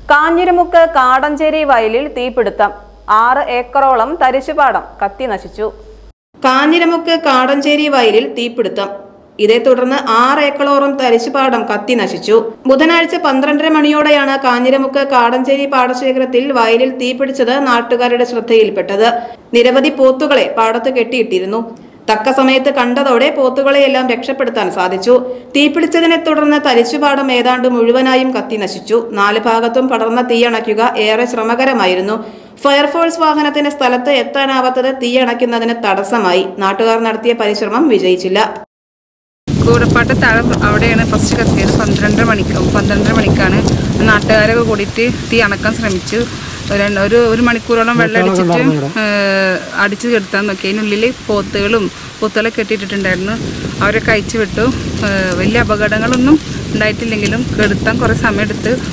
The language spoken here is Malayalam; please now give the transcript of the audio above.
കാഞ്ഞിരമുക്ക് കാടഞ്ചേരി വയലിൽ തീപിടുത്തം ആറ് ഏക്കറോളം തരിശുപാടം കത്തി നശിച്ചു കാഞ്ഞിരമുക്ക് കാടഞ്ചേരി വയലിൽ തീപിടുത്തം ഇതേ തുടർന്ന് ആറ് ഏക്കറോളം തരിശുപാടം കത്തി നശിച്ചു ബുധനാഴ്ച പന്ത്രണ്ടര മണിയോടെയാണ് കാഞ്ഞിരമുക്ക് കാടഞ്ചേരി പാടശേഖരത്തിൽ വയലിൽ തീപിടിച്ചത് നാട്ടുകാരുടെ ശ്രദ്ധയിൽപ്പെട്ടത് നിരവധി പോത്തുകളെ പാടത്ത് കെട്ടിയിട്ടിരുന്നു തക്ക സമയത്ത് കണ്ടതോടെ പോത്തുകളെയെല്ലാം രക്ഷപ്പെടുത്താൻ സാധിച്ചു തീപിടിച്ചതിനെ തുടർന്ന് തരിശുപാടം ഏതാണ്ട് മുഴുവനായും കത്തി നശിച്ചു നാല് ഭാഗത്തും പടർന്ന തീയണയ്ക്കുക ഏറെ ശ്രമകരമായിരുന്നു ഫയർഫോഴ്സ് വാഹനത്തിന് സ്ഥലത്ത് എത്താനാവാത്തത് തീയണയ്ക്കുന്നതിന് തടസ്സമായി നാട്ടുകാർ നടത്തിയ പരിശ്രമം വിജയിച്ചില്ല കൂടപ്പാട്ട് താഴെ അവിടെയാണ് ഫസ്റ്റ് കത്തിയത് പന്ത്രണ്ടര മണിക്ക് പന്ത്രണ്ടര മണിക്കാണ് നാട്ടുകാരൊക്കെ കൂടിയിട്ട് തീ അണക്കാൻ ശ്രമിച്ചു ഒരു ഒരു ഒരു മണിക്കൂറോളം വെള്ളം അടിച്ചിട്ട് ഏഹ്, അടിച്ച് കെടുത്താൻ നോക്കി അതിനുള്ളിൽ പോത്തുകളും പോത്തുകളെ കെട്ടിയിട്ടിട്ടുണ്ടായിരുന്നു അവരെ കഴിച്ചു വിട്ടു ഏഹ്, വലിയ അപകടങ്ങളൊന്നും ഉണ്ടായിട്ടില്ലെങ്കിലും കെടുത്താൻ കുറേ സമയമെടുത്ത്